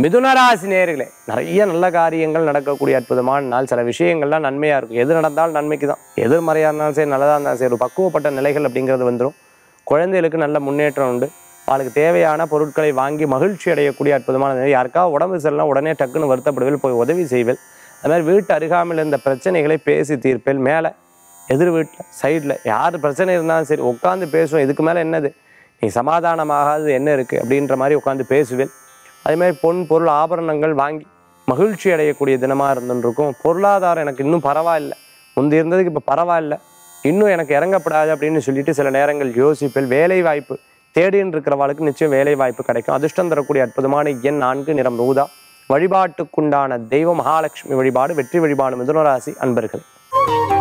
மிதுனராசி நேர்களே நிறைய நல்ல காரியங்கள் நடக்கக்கூடிய அற்புதமான நாள் சில விஷயங்கள்லாம் நன்மையாக இருக்கும் எது நடந்தாலும் நன்மைக்கு தான் எதிர்மறையாக இருந்தாலும் சரி நல்லதாக இருந்தாலும் சரி ஒரு பக்குவப்பட்ட நிலைகள் அப்படிங்கிறது வந்துடும் குழந்தைகளுக்கு நல்ல முன்னேற்றம் உண்டு அவளுக்கு தேவையான பொருட்களை வாங்கி மகிழ்ச்சி அடையக்கூடிய அற்புதமான நிலை யாருக்கா உடம்பு சரியில்லாம் உடனே டக்குன்னு வருத்தப்படுவேல் போய் உதவி செய்வேல் அது மாதிரி வீட்டு அருகாமையில் இருந்த பிரச்சனைகளை பேசி தீர்ப்பேல் மேலே எதிர் வீட்டில் சைடில் யார் பிரச்சனை இருந்தாலும் சரி உட்காந்து பேசுவோம் இதுக்கு மேலே என்னது நீ சமாதானமாகாது என்ன இருக்குது அப்படின்ற மாதிரி உட்காந்து பேசுவேன் அதே மாதிரி பொன் பொருள் ஆபரணங்கள் வாங்கி மகிழ்ச்சி அடையக்கூடிய தினமாக இருந்துருக்கும் பொருளாதாரம் எனக்கு இன்னும் பரவாயில்ல முந்தி இருந்ததுக்கு இப்போ பரவாயில்ல இன்னும் எனக்கு இறங்கப்படாது அப்படின்னு சொல்லிட்டு சில நேரங்கள் யோசிப்பேன் வேலை வாய்ப்பு தேடின்னு இருக்கிறவாளுக்கு நிச்சயம் வேலை வாய்ப்பு கிடைக்கும் அதிர்ஷ்டம் தரக்கூடிய அற்புதமான எண் நான்கு நிறம் ரூதா வழிபாட்டுக்குண்டான தெய்வ மகாலட்சுமி வழிபாடு வெற்றி வழிபாடு மிதுனராசி அன்பர்களே